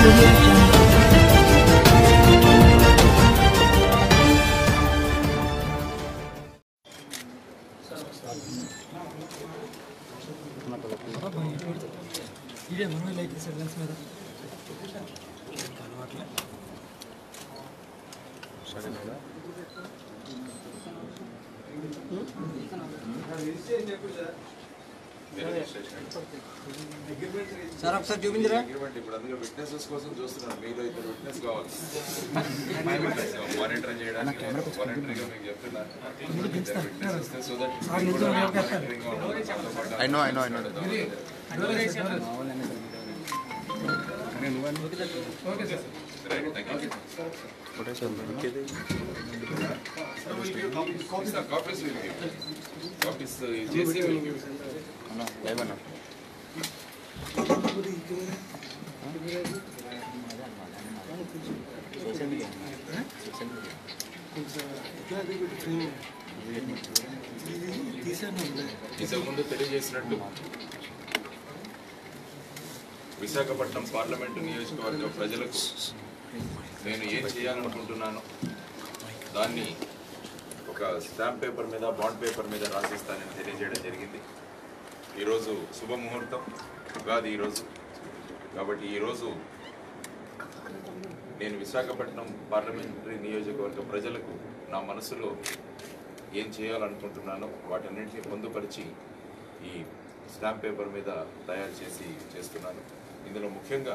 audio jungle. ఇదే మనం like sevens మీద సార్ ఒకసారి చూపించరా అగ్రిమెంట్ ఇప్పుడు అందుకే విట్నెసెస్ కోసం చూస్తున్నాను మీలో ఇద్దరు విట్నెస్ కావాలి మానిటర్ చేయడానికి వాలంటరీగా మీకు చెప్తున్నాను ఇద్దరు witnesses తో so that మీరు కూడా monitoring గా ఉండాలి. వాళ్ళతో పాటు I know, I know, I know. Right, thank you. ఇస్తా, copies will give. Copies, uh, JC will give. Live అన్న ఇంతకుముందు తెలియజేసినట్టు విశాఖపట్నం పార్లమెంటు నియోజకవర్గ ప్రజలకు నేను ఏం చేయాలనుకుంటున్నానో దాన్ని ఒక స్టాంప్ పేపర్ మీద బాండ్ పేపర్ మీద రాసిస్తానని తెలియజేయడం జరిగింది ఈరోజు శుభముహూర్తం ఉగాది ఈరోజు కాబట్టి ఈరోజు నేను విశాఖపట్నం పార్లమెంటరీ నియోజకవర్గ ప్రజలకు నా మనసులో ఏం చేయాలనుకుంటున్నానో వాటన్నింటినీ పొందుపరిచి ఈ స్టాంప్ పేపర్ మీద తయారు చేసి చేస్తున్నాను ఇందులో ముఖ్యంగా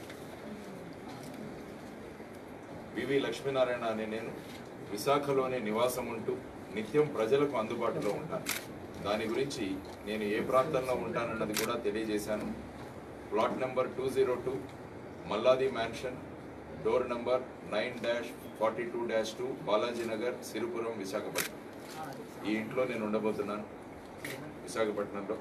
వివి లక్ష్మీనారాయణ అనే నేను విశాఖలోనే నివాసం ఉంటూ నిత్యం ప్రజలకు అందుబాటులో ఉంటాను దాని గురించి నేను ఏ ప్రాంతంలో ఉంటానన్నది కూడా తెలియజేశాను plot number two zero two Malladi mansion door number nine dash forty two dash two Balaji Nagar Siripuram Visakhapatnam ఈ ఇంట్లో నేను ఉండబోతున్నాను విశాఖపట్నంలో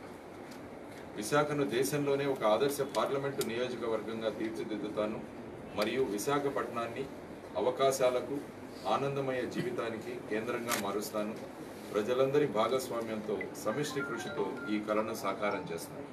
విశాఖను దేశంలోనే ఒక ఆదర్శ పార్లమెంటు నియోజకవర్గంగా తీర్చిదిద్దుతాను మరియు విశాఖపట్నాన్ని అవకాశాలకు ఆనందమయ జీవితానికి కేంద్రంగా మారుస్తాను ప్రజలందరి భాగస్వామ్యంతో సమిష్టి కృషితో ఈ కళను సాకారం చేస్తాను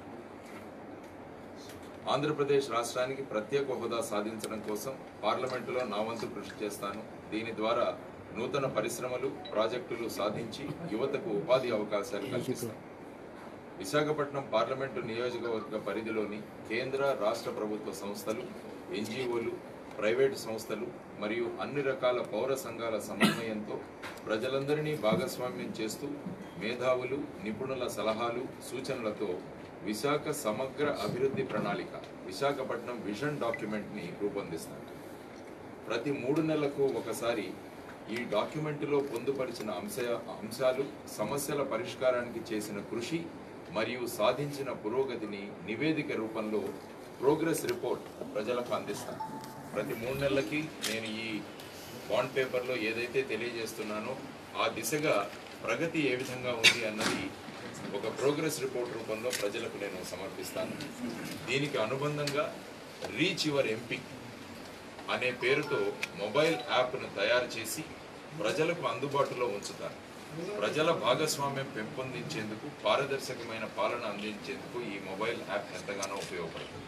ఆంధ్రప్రదేశ్ రాష్ట్రానికి ప్రత్యేక హోదా సాధించడం కోసం పార్లమెంటులో నా వంతు కృషి చేస్తాను దీని ద్వారా నూతన పరిశ్రమలు ప్రాజెక్టులు సాధించి యువతకు ఉపాధి అవకాశాలు కల్పిస్తాను విశాఖపట్నం పార్లమెంటు నియోజకవర్గ పరిధిలోని కేంద్ర రాష్ట్ర ప్రభుత్వ సంస్థలు ఎన్జిఓలు ప్రైవేటు సంస్థలు మరియు అన్ని రకాల పౌర సంఘాల సమన్వయంతో ప్రజలందరినీ భాగస్వామ్యం చేస్తూ మేధావులు నిపుణుల సలహాలు సూచనలతో విశాఖ సమగ్ర అభివృద్ధి ప్రణాళిక విశాఖపట్నం విజన్ డాక్యుమెంట్ని రూపొందిస్తాను ప్రతి మూడు నెలలకు ఒకసారి ఈ డాక్యుమెంటులో పొందుపరిచిన అంశ అంశాలు సమస్యల పరిష్కారానికి చేసిన కృషి మరియు సాధించిన పురోగతిని నివేదిక రూపంలో ప్రోగ్రెస్ రిపోర్ట్ ప్రజలకు అందిస్తాను ప్రతి మూడు నెలలకి నేను ఈ బాండ్ పేపర్లో ఏదైతే తెలియజేస్తున్నానో ఆ దిశగా ప్రగతి ఏ విధంగా ఉంది అన్నది ఒక ప్రోగ్రెస్ రిపోర్ట్ రూపంలో ప్రజలకు నేను సమర్పిస్తాను దీనికి అనుబంధంగా రీచ్ యువర్ ఎంపీ అనే పేరుతో మొబైల్ యాప్ను తయారు చేసి ప్రజలకు అందుబాటులో ఉంచుతారు ప్రజల భాగస్వామ్యం పెంపొందించేందుకు పారదర్శకమైన పాలన అందించేందుకు ఈ మొబైల్ యాప్ ఎంతగానో ఉపయోగపడుతుంది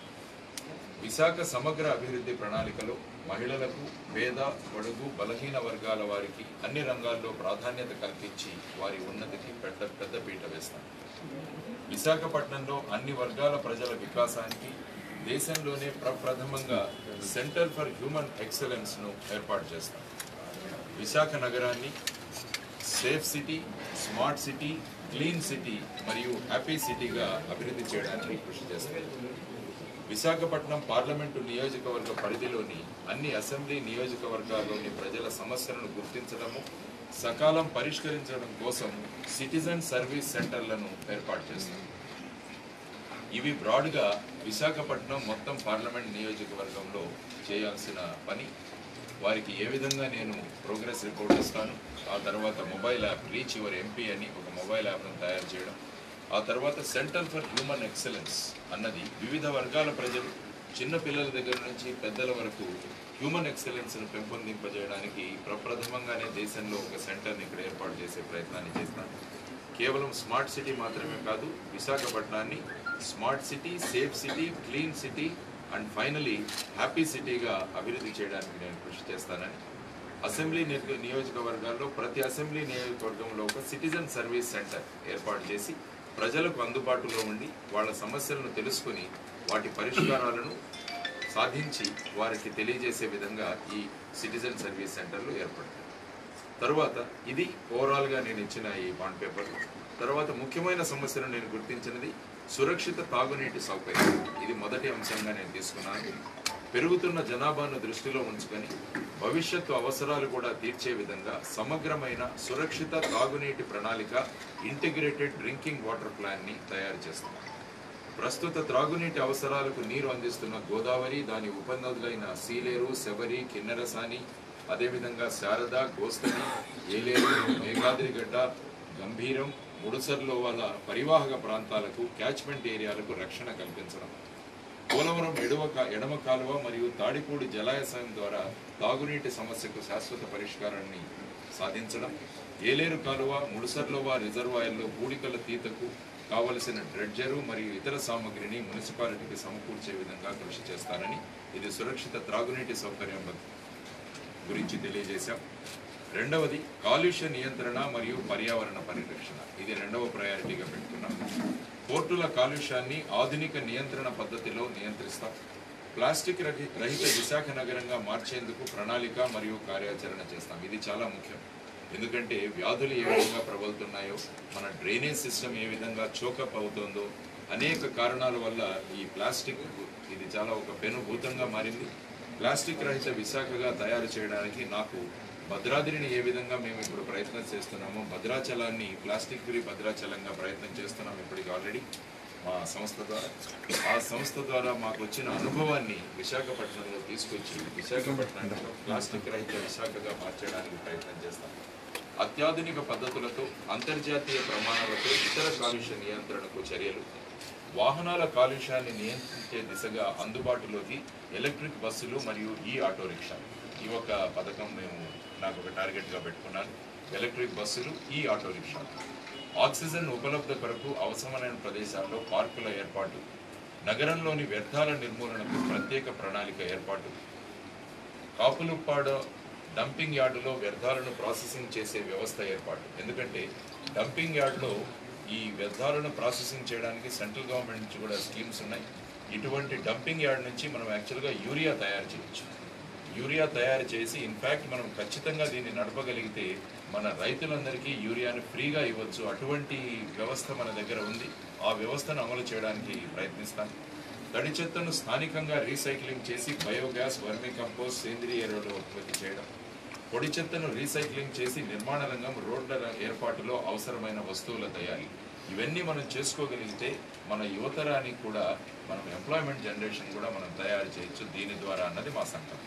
విశాఖ సమగ్ర అభివృద్ధి ప్రణాళికలో మహిళలకు పేద పొడుగు బలహీన వర్గాల వారికి అన్ని రంగాల్లో ప్రాధాన్యత కల్పించి వారి ఉన్నతికి పెద్ద పెద్ద పీట వేస్తాం విశాఖపట్నంలో అన్ని వర్గాల ప్రజల వికాసానికి దేశంలోనే ప్రప్రథమంగా సెంటర్ ఫర్ హ్యూమన్ ఎక్సలెన్స్ను ఏర్పాటు చేస్తాం విశాఖ నగరాన్ని safe city smart city clean city మరియు హ్యాపీ సిటీగా అభివృద్ధి చేయడానికి కృషి చేస్తాం విశాఖపట్నం పార్లమెంటు నియోజకవర్గ పరిధిలోని అన్ని అసెంబ్లీ నియోజకవర్గాల్లోని ప్రజల సమస్యలను గుర్తించడము సకాలం పరిష్కరించడం కోసం సిటిజన్ సర్వీస్ సెంటర్లను ఏర్పాటు చేస్తాం ఇవి బ్రాడ్గా విశాఖపట్నం మొత్తం పార్లమెంట్ నియోజకవర్గంలో చేయాల్సిన పని వారికి ఏ విధంగా నేను ప్రోగ్రెస్ రిపోర్ట్ ఇస్తాను ఆ తర్వాత mobile app reach your MP అని ఒక మొబైల్ యాప్ను తయారు చేయడం ఆ తర్వాత సెంటర్ ఫర్ హ్యూమన్ ఎక్సలెన్స్ అన్నది వివిధ వర్గాల ప్రజలు చిన్న పిల్లల దగ్గర నుంచి పెద్దల వరకు హ్యూమన్ ఎక్సలెన్స్ను పెంపొందింపజేయడానికి ప్రప్రథమంగానే దేశంలో ఒక సెంటర్ని ఇక్కడ ఏర్పాటు చేసే ప్రయత్నాన్ని చేస్తాను కేవలం స్మార్ట్ సిటీ మాత్రమే కాదు విశాఖపట్నాన్ని smart city safe city clean city and finally happy సిటీగా అభివృద్ధి చేయడానికి నేను కృషి చేస్తానని అసెంబ్లీ నియోజక- నియోజకవర్గాల్లో ప్రతి అసెంబ్లీ నియోజకవర్గంలో ఒక సిటిజన్ సర్వీస్ సెంటర్ ఏర్పాటు చేసి ప్రజలకు అందుబాటులో ఉండి వాళ్ళ సమస్యలను తెలుసుకుని వాటి పరిష్కారాలను సాధించి వారికి తెలియజేసే విధంగా ఈ సిటిజన్ సర్వీస్ సెంటర్లు ఏర్పడతాయి తరువాత ఇది ఓవరాల్గా నేను ఇచ్చిన ఈ బాండ్ పేపర్ తర్వాత ముఖ్యమైన సమస్యను నేను గుర్తించినది సురక్షిత తాగునీటి సౌకర్యం ఇది మొదటి అంశంగా నేను తీసుకున్నాను పెరుగుతున్న జనాభాను దృష్టిలో ఉంచుకొని భవిష్యత్తు అవసరాలు కూడా తీర్చే విధంగా సమగ్రమైన సురక్షిత తాగునీటి ప్రణాళిక ఇంటిగ్రేటెడ్ డ్రింకింగ్ వాటర్ ప్లాన్ని తయారు చేస్తున్నాను ప్రస్తుత త్రాగునీటి అవసరాలకు నీరు అందిస్తున్న గోదావరి దాని ఉపనదులైన సీలేరు శబరి కిన్నెరసాని అదేవిధంగా శారద గోస్తని ఏలేరు మేఘాద్రిగడ్డ గంభీరం ముడుసర్లో వాళ్ళ పరివాహక ప్రాంతాలకు క్యాచ్మెంట్ ఏరియాలకు రక్షణ కల్పించడం పోలవరం ఎడవ కా- ఎడమ కాలువ మరియు తాడిపూడి జలాశయం ద్వారా తాగునీటి సమస్యకు శాశ్వత పరిష్కారాన్ని సాధించడం ఏలేరు కాలువ ముడుసర్లోవా రిజర్వాయర్లో పూడికల తీతకు కావలసిన డ్రెడ్జరు మరియు ఇతర సామగ్రిని మున్సిపాలిటీకి సమకూర్చే విధంగా కృషి చేస్తానని ఇది సురక్షిత త్రాగునీటి సౌకర్యం గురించి తెలియజేశాం రెండవది కాలుష్య నియంత్రణ మరియు పర్యావరణ పరిరక్షణ ఇది రెండవ ప్రయారిటీగా పెట్టుకున్నాం పోర్టుల కాలుష్యాన్ని ఆధునిక నియంత్రణ పద్ధతిలో నియంత్రిస్తాం ప్లాస్టిక్ రహి- రహిత విశాఖ నగరంగా మార్చేందుకు ప్రణాళిక మరియు కార్యాచరణ చేస్తాం ఇది చాలా ముఖ్యం ఎందుకంటే వ్యాధులు ఏ విధంగా ప్రబలుతున్నాయో మన డ్రైనేజ్ సిస్టమ్ ఏ విధంగా చోకప్ అవుతుందో అనేక కారణాల వల్ల ఈ ప్లాస్టిక్ ఇది చాలా ఒక పెనుభూతంగా మారింది ప్లాస్టిక్ రహిత విశాఖగా తయారు చేయడానికి నాకు భద్రాద్రిని ఏ విధంగా మేము ఇప్పుడు ప్రయత్నం చేస్తున్నామో భద్రాచలాన్ని ప్లాస్టిక్ ఫ్రీ భద్రాచలంగా ప్రయత్నం చేస్తున్నాం ఇప్పటికి ఆల్రెడీ మా సంస్థ ద్వారా ఆ సంస్థ ద్వారా మాకు వచ్చిన అనుభవాన్ని విశాఖపట్నంలో తీసుకొచ్చి విశాఖపట్నంలో ప్లాస్టిక్ రహిత విశాఖగా మార్చడానికి ప్రయత్నం చేస్తాం అత్యాధునిక పద్ధతులతో అంతర్జాతీయ ప్రమాణాలతో ఇతర కాలుష్య నియంత్రణకు చర్యలు వాహనాల కాలుష్యాన్ని నియంత్రించే దిశగా అందుబాటులోకి ఎలక్ట్రిక్ బస్సులు మరియు ఈ ఆటో రిక్షా ఈ ఒక పథకం మేము నాకు ఒక టార్గెట్గా పెట్టుకున్నాను ఎలక్ట్రిక్ బస్సులు ఈ ఆటో రిక్షా ఆక్సిజన్ ఉపలబ్ధ కొరకు అవసరమైన ప్రదేశాల్లో పార్కుల ఏర్పాటు నగరంలోని వ్యర్థాల నిర్మూలనకు ప్రత్యేక ప్రణాళిక ఏర్పాటు కాపులుప్పాడ డంపింగ్ యార్డులో వ్యర్థాలను ప్రాసెసింగ్ చేసే వ్యవస్థ ఏర్పాటు ఎందుకంటే డంపింగ్ యార్డులో ఈ వ్యర్థాలను ప్రాసెసింగ్ చేయడానికి సెంట్రల్ గవర్నమెంట్ నుంచి కూడా స్కీమ్స్ ఉన్నాయి ఇటువంటి డంపింగ్ యార్డ్ నుంచి మనం యాక్చువల్గా యూరియా తయారు చేయొచ్చు యూరియా తయారు చేసి ఇన్ఫ్యాక్ట్ మనం ఖచ్చితంగా దీన్ని నడపగలిగితే మన రైతులందరికీ యూరియాను ఫ్రీగా ఇవ్వచ్చు అటువంటి వ్యవస్థ మన దగ్గర ఉంది ఆ వ్యవస్థను అమలు చేయడానికి ప్రయత్నిస్తాం తడి చెత్తను స్థానికంగా రీసైక్లింగ్ చేసి బయోగ్యాస్ వర్మీ కంపోస్ట్ సేంద్రియ ఎరువులు ఉత్పత్తి చేయడం పొడి చెత్తను రీసైక్లింగ్ చేసి నిర్మాణ రంగం రోడ్ల ఏర్పాటులో అవసరమైన వస్తువుల తయారీ ఇవన్నీ మనం చేసుకోగలిగితే మన యువతరానికి కూడా మనం ఎంప్లాయ్మెంట్ జనరేషన్ కూడా మనం తయారు చేయొచ్చు దీని ద్వారా అన్నది మా సంకల్పం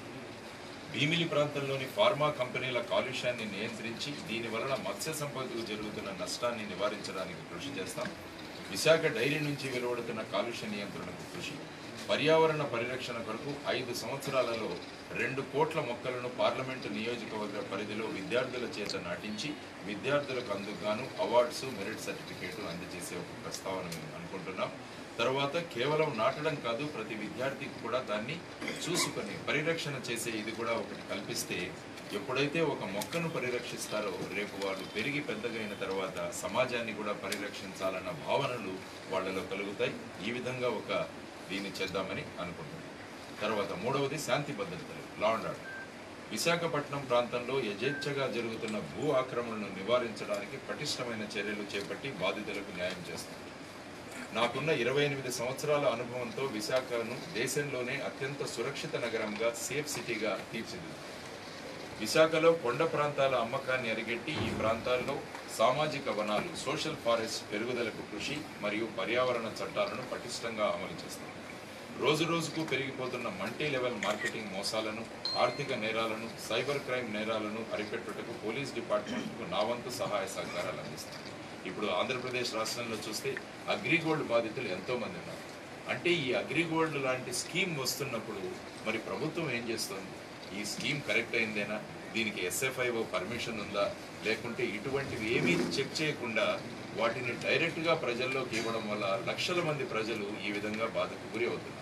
భీమిలి ప్రాంతంలోని ఫార్మా కంపెనీల కాలుష్యాన్ని నియంత్రించి దీని వలన మత్స్య సంపదకు జరుగుతున్న నష్టాన్ని నివారించడానికి కృషి చేస్తాం విశాఖ డైరీ నుంచి వెలువడుతున్న కాలుష్య నియంత్రణకు కృషి పర్యావరణ పరిరక్షణ కొరకు ఐదు సంవత్సరాలలో రెండు కోట్ల మొక్కలను పార్లమెంటు నియోజకవర్గ పరిధిలో విద్యార్థుల చేత నాటించి విద్యార్థులకు అందుకుగాను అవార్డ్స్ మెరిట్ సర్టిఫికేట్ అందజేసే ఒక ప్రస్తావన మేము అనుకుంటున్నాం తర్వాత కేవలం నాటడం కాదు ప్రతి విద్యార్థికి కూడా దాన్ని చూసుకొని పరిరక్షణ చేసే ఇది కూడా ఒకటి కల్పిస్తే ఎప్పుడైతే ఒక మొక్కను పరిరక్షిస్తారో రేపు వాళ్ళు పెరిగి పెద్దగైన తర్వాత సమాజాన్ని కూడా పరిరక్షించాలన్న భావనలు వాళ్ళలో కలుగుతాయి ఈ విధంగా ఒక దీన్ని చేద్దామని అనుకుంటున్నాం తర్వాత మూడవది శాంతి భద్రతలు లా అండ్ ఆర్డర్ విశాఖపట్నం ప్రాంతంలో యథేచ్ఛగా జరుగుతున్న భూ ఆక్రమణను నివారించడానికి పటిష్టమైన చర్యలు చేపట్టి బాధితులకు న్యాయం చేస్తాం నాకున్న ఇరవై ఎనిమిది సంవత్సరాల అనుభవంతో విశాఖను దేశంలోనే అత్యంత సురక్షిత నగరంగా సేఫ్ సిటీగా తీర్చిదిద్దాం విశాఖలో కొండ ప్రాంతాల అమ్మకాన్ని అరిగెట్టి ఈ ప్రాంతాల్లో సామాజిక వనాలు సోషల్ ఫారెస్ట్ పెరుగుదలకు కృషి మరియు పర్యావరణ చట్టాలను పటిష్టంగా అమలు చేస్తాం రోజు రోజుకు పెరిగిపోతున్న మల్టీ లెవెల్ మార్కెటింగ్ మోసాలను ఆర్థిక నేరాలను సైబర్ క్రైమ్ నేరాలను అరికట్టుటకు పోలీస్ డిపార్ట్మెంట్కు నా వంతు సహాయ సహకారాలు అందిస్తాం ఇప్పుడు ఆంధ్రప్రదేశ్ రాష్ట్రంలో చూస్తే అగ్రిగోల్డ్ బాధితులు ఎంతో మంది ఉన్నారు అంటే ఈ అగ్రిగోల్డ్ లాంటి స్కీమ్ వస్తున్నప్పుడు మరి ప్రభుత్వం ఏం చేస్తుంది ఈ స్కీమ్ కరెక్ట్ అయిందేనా దీనికి ఎస్ఎఫ్ఐఓ పర్మిషన్ ఉందా లేకుంటే ఇటువంటివి ఏమీ చెక్ చేయకుండా వాటిని డైరెక్ట్గా ప్రజల్లోకి ఇవ్వడం వల్ల లక్షల మంది ప్రజలు ఈ విధంగా బాధకు గురి అవుతున్నారు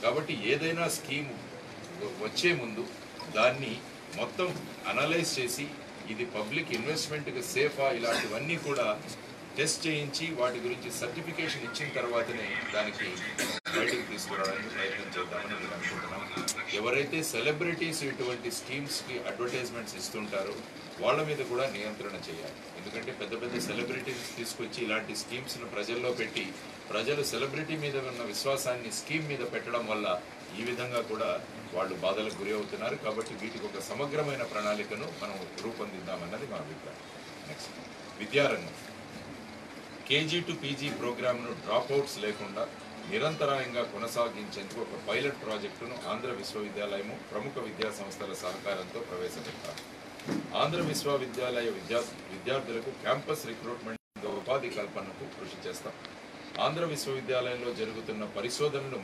కాబట్టి ఏదైనా స్కీమ్ వచ్చే ముందు దాన్ని మొత్తం అనలైజ్ చేసి ఇది పబ్లిక్ ఇన్వెస్ట్మెంట్కి సేఫా ఇలాంటివన్నీ కూడా టెస్ట్ చేయించి వాటి గురించి సర్టిఫికేషన్ ఇచ్చిన తర్వాతనే దానికి బయటకు తీసుకురావడానికి ప్రయత్నం చేద్దామని నేను అనుకుంటున్నాను ఎవరైతే సెలబ్రిటీస్ ఇటువంటి స్కీమ్స్కి అడ్వర్టైజ్మెంట్స్ ఇస్తుంటారో వాళ్ళ మీద కూడా నియంత్రణ చేయాలి ఎందుకంటే పెద్ద పెద్ద సెలబ్రిటీస్ తీసుకొచ్చి ఇలాంటి స్కీమ్స్ను ప్రజల్లో పెట్టి ప్రజలు సెలబ్రిటీ మీద ఉన్న విశ్వాసాన్ని స్కీమ్ మీద పెట్టడం వల్ల ఈ విధంగా కూడా వాళ్ళు బాధలకు గురి అవుతున్నారు కాబట్టి వీటికి ఒక సమగ్రమైన ప్రణాళికను మనం రూపొందిద్దామన్నది మా అభిప్రాయం నెక్స్ట్ విద్యారంగం కేజీ టు పీజీ ప్రోగ్రామ్ను డ్రాప్అవుట్స్ లేకుండా నిరంతరాయంగా కొనసాగించేందుకు ఒక పైలట్ ప్రాజెక్టును ఆంధ్ర విశ్వవిద్యాలయము ప్రముఖ విద్యా సంస్థల సహకారంతో ప్రవేశపెట్టారు ఆంధ్ర విశ్వవిద్యాలయ విద్యా విద్యార్థులకు క్యాంపస్ రిక్రూట్మెంట్ ఉపాధి కల్పనకు కృషి చేస్తాం ఆంధ్ర విశ్వవిద్యాలయంలో జరుగుతున్న పరిశోధనలు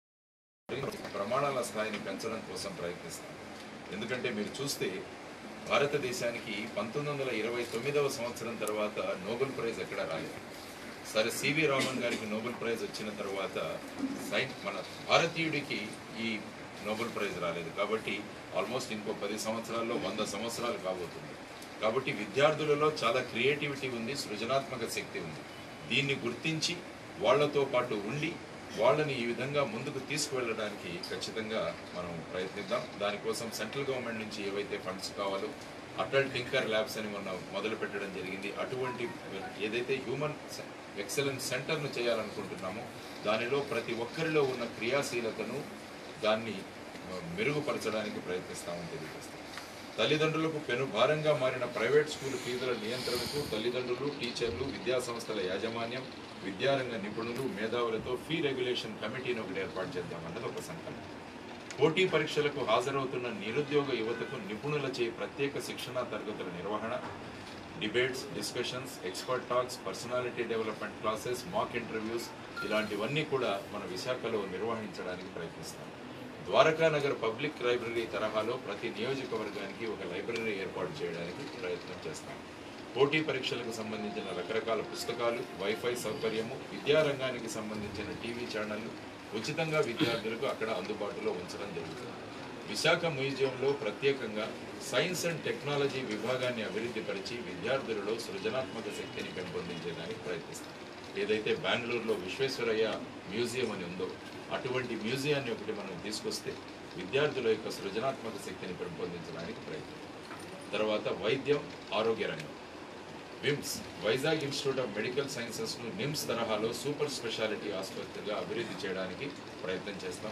మరింత ప్రమాణాల స్థాయిని పెంచడం కోసం ప్రయత్నిస్తాం ఎందుకంటే మీరు చూస్తే భారతదేశానికి పంతొమ్మిది వందల ఇరవై తొమ్మిదవ సంవత్సరం తర్వాత నోబెల్ ప్రైజ్ ఎక్కడ రాలేదు సరే సివి రామన్ గారికి నోబెల్ ప్రైజ్ వచ్చిన తర్వాత సైన్ మన భారతీయుడికి ఈ నోబెల్ ప్రైజ్ రాలేదు కాబట్టి ఆల్మోస్ట్ ఇంకో పది సంవత్సరాల్లో వంద సంవత్సరాలు కాబోతుంది కాబట్టి విద్యార్థులలో చాలా క్రియేటివిటీ ఉంది సృజనాత్మక శక్తి ఉంది దీన్ని గుర్తించి వాళ్ళతో పాటు ఉండి వాళ్ళని ఈ విధంగా ముందుకు తీసుకువెళ్ళడానికి ఖచ్చితంగా మనం ప్రయత్నిద్దాం దానికోసం సెంట్రల్ గవర్నమెంట్ నుంచి ఏవైతే ఫండ్స్ కావాలో అటల్ టింకర్ ల్యాబ్స్ అని మొన్న మొదలు పెట్టడం జరిగింది అటువంటి ఏదైతే హ్యూమన్ ఎక్సలెన్స్ సెంటర్ను చేయాలనుకుంటున్నామో దానిలో ప్రతి ఒక్కరిలో ఉన్న క్రియాశీలతను దాన్ని ఆ, మెరుగుపరచడానికి ప్రయత్నిస్తామని తెలియజేస్తాం తల్లిదండ్రులకు పెను భారంగా మారిన ప్రైవేట్ స్కూల్ ఫీజుల నియంత్రణకు తల్లిదండ్రులు టీచర్లు విద్యా సంస్థల యాజమాన్యం విద్యారంగ నిపుణులు మేధావులతో ఫీ రెగ్యులేషన్ కమిటీని ఒకటి ఏర్పాటు చేద్దామన్నది ఒక సంకల్పం పోటీ పరీక్షలకు హాజరవుతున్న నిరుద్యోగ యువతకు నిపుణులచే ప్రత్యేక శిక్షణా తరగతుల నిర్వహణ debates discussions expert talks personality development classes mock interviews ఇలాంటివన్నీ కూడా మన విశాఖలో నిర్వహించడానికి ప్రయత్నిస్తాం ద్వారకా నగర్ పబ్లిక్ లైబ్రరీ తరహాలో ప్రతి నియోజకవర్గానికి ఒక లైబ్రరీ ఏర్పాటు చేయడానికి ప్రయత్నం చేస్తాం పోటీ పరీక్షలకు సంబంధించిన రకరకాల పుస్తకాలు వైఫై సౌకర్యము విద్యారంగానికి సంబంధించిన టీవీ ఛానళ్లు ఉచితంగా విద్యార్థులకు అక్కడ అందుబాటులో ఉంచడం జరుగుతుంది విశాఖ మ్యూజియంలో ప్రత్యేకంగా సైన్స్ అండ్ టెక్నాలజీ విభాగాన్ని అభివృద్ధి పరిచి విద్యార్థులలో సృజనాత్మక శక్తిని పెంపొందించడానికి ప్రయత్నిస్తాం ఏదైతే బెంగళూరులో విశ్వేశ్వరయ్య మ్యూజియం అని ఉందో అటువంటి మ్యూజియాన్ని ఒకటి మనం తీసుకొస్తే విద్యార్థుల యొక్క సృజనాత్మక శక్తిని పెంపొందించడానికి ప్రయత్నం తర్వాత వైద్యం ఆరోగ్య రంగం VIMS Vizag institute of medical సైన్సెస్ను నిమ్స్ తరహాలో సూపర్ స్పెషాలిటీ ఆసుపత్రిగా అభివృద్ధి చేయడానికి ప్రయత్నం చేస్తాం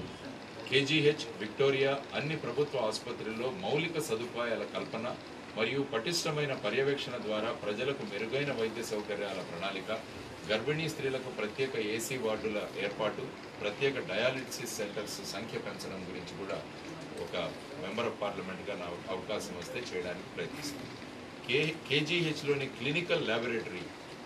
కేజీహెచ్ విక్టోరియా అన్ని ప్రభుత్వ ఆసుపత్రుల్లో మౌలిక సదుపాయాల కల్పన మరియు పటిష్టమైన పర్యవేక్షణ ద్వారా ప్రజలకు మెరుగైన వైద్య సౌకర్యాల ప్రణాళిక గర్భిణీ స్త్రీలకు ప్రత్యేక ఏసీ వార్డుల ఏర్పాటు ప్రత్యేక డయాలిసిస్ సెంటర్స్ సంఖ్య పెంచడం గురించి కూడా ఒక మెంబర్ ఆఫ్ పార్లమెంట్గా నా అవకాశం వస్తే చేయడానికి ప్రయత్నిస్తాం కే కేజీహెచ్లోని క్లినికల్ ల్యాబొరేటరీ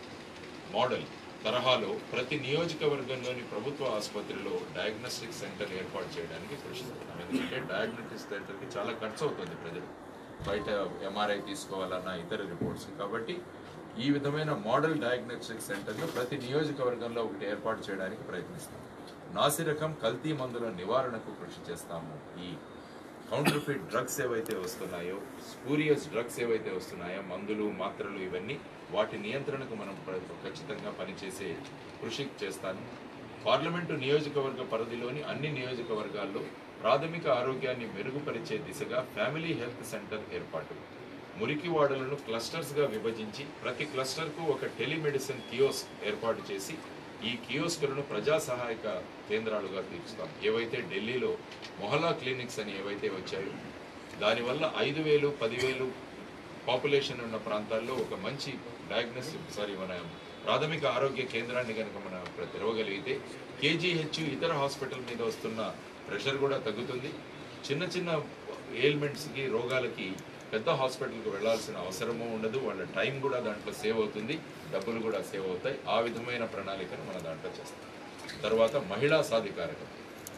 మోడల్ తరహాలో ప్రతి నియోజకవర్గంలోని ప్రభుత్వ ఆసుపత్రిలో డయాగ్నోస్టిక్ సెంటర్ ఏర్పాటు చేయడానికి కృషి చేస్తున్నాం ఎందుకంటే డయాగ్నోస్టిక్ సెంటర్కి చాలా ఖర్చు అవుతుంది ప్రజలు బయట ఎంఆర్ఐ తీసుకోవాలన్న ఇతర రిపోర్ట్స్ కాబట్టి ఈ విధమైన మోడల్ డయాగ్నోస్టిక్ సెంటర్ను ప్రతి నియోజకవర్గంలో ఒకటి ఏర్పాటు చేయడానికి ప్రయత్నిస్తాం నాసిరకం కల్తీ మందుల నివారణకు కృషి చేస్తాము ఈ కౌంటర్ఫిట్ డ్రగ్స్ ఏవైతే వస్తున్నాయో స్పూరియస్ డ్రగ్స్ ఏవైతే వస్తున్నాయో మందులు మాత్రలు ఇవన్నీ వాటి నియంత్రణకు మనం ప్ర- ఖచ్చితంగా పనిచేసే కృషి చేస్తాను పార్లమెంటు నియోజకవర్గ పరిధిలోని అన్ని నియోజకవర్గాల్లో ప్రాథమిక ఆరోగ్యాన్ని మెరుగుపరిచే దిశగా ఫ్యామిలీ హెల్త్ సెంటర్ ఏర్పాటు మురికి వాడలను క్లస్టర్స్గా విభజించి ప్రతి క్లస్టర్కు ఒక టెలిమెడిసిన్ కియోస్క్ ఏర్పాటు చేసి ఈ కియోస్కులను ప్రజా సహాయక కేంద్రాలుగా తీర్చుతాం ఏవైతే ఢిల్లీలో మొహల్లా క్లినిక్స్ అని ఏవైతే వచ్చాయో దానివల్ల ఐదు వేలు పదివేలు పాపులేషన్ ఉన్న ప్రాంతాల్లో ఒక మంచి డయాగ్నోస్టిక్ సారీ మన ప్రాథమిక ఆరోగ్య కేంద్రాన్ని కనుక మనం ప్ర- తెరవగలిగితే కేజీహెచ్ ఇతర హాస్పిటల్ మీద వస్తున్న ప్రెషర్ కూడా తగ్గుతుంది చిన్న చిన్న ఎయిల్మెంట్స్కి రోగాలకి పెద్ద హాస్పిటల్కి వెళ్ళాల్సిన అవసరము ఉండదు వాళ్ళ టైం కూడా దాంట్లో సేవ్ అవుతుంది డబ్బులు కూడా సేవ్ అవుతాయి ఆ విధమైన ప్రణాళికను మన దాంట్లో చేస్తాం తర్వాత మహిళా సాధికారకం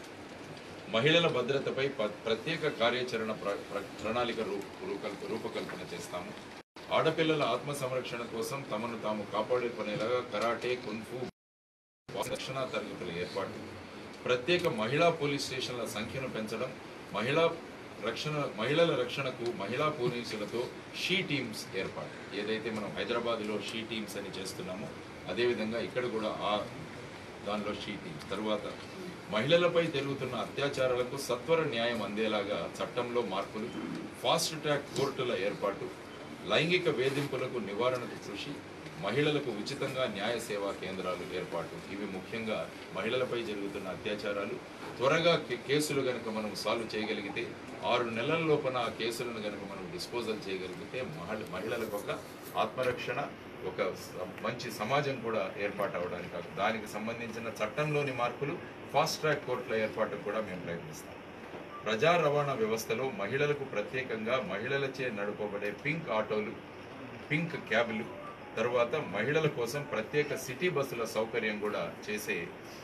మహిళల భద్రతపై ప- ప్రత్యేక కార్యాచరణ ప్ర- ప్ర- ప్రణాళిక రూ రూకల్ప రూపకల్పన చేస్తాము ఆడపిల్లల ఆత్మ సంరక్షణ కోసం తమను తాము కాపాడుకునేలాగా కరాటే కున్ఫు రక్షణ తరగతుల ఏర్పాటు ప్రత్యేక మహిళా పోలీస్ స్టేషన్ల సంఖ్యను పెంచడం మహిళా రక్షణ మహిళల రక్షణకు మహిళా పోలీసులతో షీ టీమ్స్ ఏర్పాటు ఏదైతే మనం హైదరాబాద్లో షీ టీమ్స్ అని చేస్తున్నామో అదేవిధంగా ఇక్కడ కూడా ఆ దానిలో షీ టీమ్స్ తరువాత మహిళలపై జరుగుతున్న అత్యాచారాలకు సత్వర న్యాయం అందేలాగా చట్టంలో మార్పులు ఫాస్ట్ ట్రాక్ కోర్టుల ఏర్పాటు లైంగిక వేధింపులకు నివారణకు కృషి మహిళలకు ఉచితంగా న్యాయ సేవా కేంద్రాలు ఏర్పాటు ఇవి ముఖ్యంగా మహిళలపై జరుగుతున్న అత్యాచారాలు త్వరగా కే- కేసులు గనుక మనం సాల్వ్ చేయగలిగితే ఆరు నెలల లోపల ఆ కేసులను గనుక మనం డిస్పోజల్ చేయగలిగితే మహిళ మహిళలకు ఒక ఆత్మరక్షణ ఒక స- మంచి సమాజం కూడా ఏర్పాటు అవడానికి కాదు. దానికి సంబంధించిన చట్టంలోని మార్పులు ఫాస్ట్ ట్రాక్ కోర్టుల ఏర్పాటుకు కూడా మేము ప్రయత్నిస్తాం ప్రజా రవాణా వ్యవస్థలో మహిళలకు ప్రత్యేకంగా మహిళలచే నడుపబడే పింక్ ఆటోలు పింక్ క్యాబ్లు తరువాత మహిళల కోసం ప్రత్యేక సిటీ బస్సుల సౌకర్యం కూడా చేసే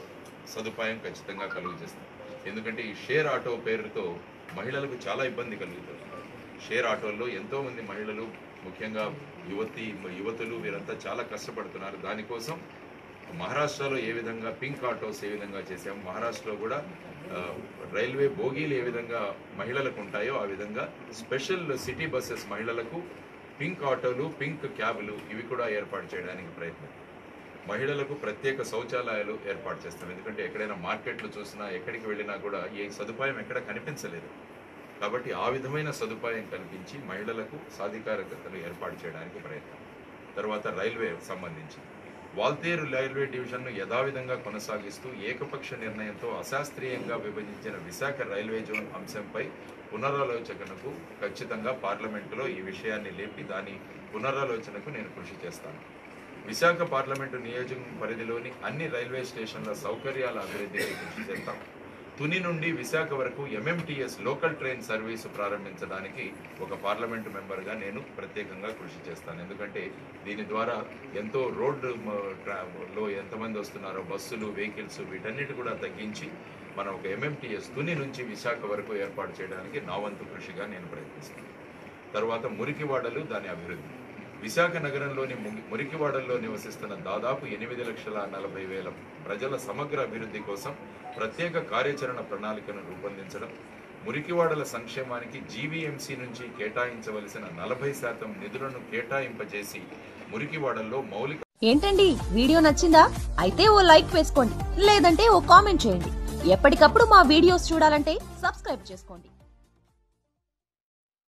సదుపాయం ఖచ్చితంగా కలుగు చేస్తాం ఎందుకంటే ఈ షేర్ ఆటో పేరుతో మహిళలకు చాలా ఇబ్బంది కలుగుతుంది షేర్ ఆటోల్లో ఎంతో మంది మహిళలు ముఖ్యంగా యువతి యువతులు వీరంతా చాలా కష్టపడుతున్నారు దానికోసం మహారాష్ట్రలో ఏ విధంగా పింక్ ఆటోస్ ఏ విధంగా చేసాం మహారాష్ట్రలో కూడా ఆ, రైల్వే బోగీలు ఏ విధంగా మహిళలకు ఉంటాయో ఆ విధంగా స్పెషల్ సిటీ బస్సెస్ మహిళలకు పింక్ ఆటోలు పింక్ క్యాబ్లు ఇవి కూడా ఏర్పాటు చేయడానికి ప్రయత్నం మహిళలకు ప్రత్యేక శౌచాలయాలు ఏర్పాటు చేస్తాం ఎందుకంటే ఎక్కడైనా మార్కెట్లు చూసినా ఎక్కడికి వెళ్ళినా కూడా ఈ సదుపాయం ఎక్కడ కనిపించలేదు కాబట్టి ఆ విధమైన సదుపాయం కల్పించి మహిళలకు సాధికారతలు ఏర్పాటు చేయడానికి ప్రయత్నం తర్వాత రైల్వే సంబంధించి వాల్తేరు రైల్వే డివిజన్ను యథావిధంగా కొనసాగిస్తూ ఏకపక్ష నిర్ణయంతో అశాస్త్రీయంగా విభజించిన విశాఖ రైల్వే జోన్ అంశంపై పునరాలోచనకు ఖచ్చితంగా పార్లమెంటులో ఈ విషయాన్ని లేపి దాని పునరాలోచనకు నేను కృషి చేస్తాను విశాఖ పార్లమెంటు నియోజక పరిధిలోని అన్ని రైల్వే స్టేషన్ల సౌకర్యాల అభివృద్ధికి కృషి చేస్తాం తుని నుండి విశాఖ వరకు ఎంఎంటీఎస్ లోకల్ ట్రైన్ సర్వీసు ప్రారంభించడానికి ఒక పార్లమెంటు మెంబర్గా నేను ప్రత్యేకంగా కృషి చేస్తాను ఎందుకంటే దీని ద్వారా ఎంతో రోడ్డు మ- ట్రా- లో ఎంతమంది వస్తున్నారో బస్సులు వెహికల్స్ వీటన్నిటి కూడా తగ్గించి మనం ఒక ఎంఎంటీఎస్ తుని నుంచి విశాఖ వరకు ఏర్పాటు చేయడానికి నా వంతు కృషిగా నేను ప్రయత్నిస్తాను తర్వాత మురికివాడలు దాని అభివృద్ధి విశాఖ నగరంలోని ము- మురికివాడల్లో నివసిస్తున్న దాదాపు ఎనిమిది లక్షల నలభై వేల ప్రజల సమగ్ర అభివృద్ధి కోసం ప్రత్యేక కార్యాచరణ ప్రణాళికను రూపొందించడం మురికివాడల సంక్షేమానికి జీవీఎంసీ నుంచి కేటాయించవలసిన నలభై శాతం నిధులను కేటాయింపజేసి మురికివాడల్లో మౌలిక ఏంటండి వీడియో నచ్చిందా అయితే ఓ లైక్ వేసుకోండి లేదంటే ఓ కామెంట్ చేయండి ఎప్పటికప్పుడు మా వీడియోస్ చూడాలంటే సబ్స్క్రైబ్ చేసుకోండి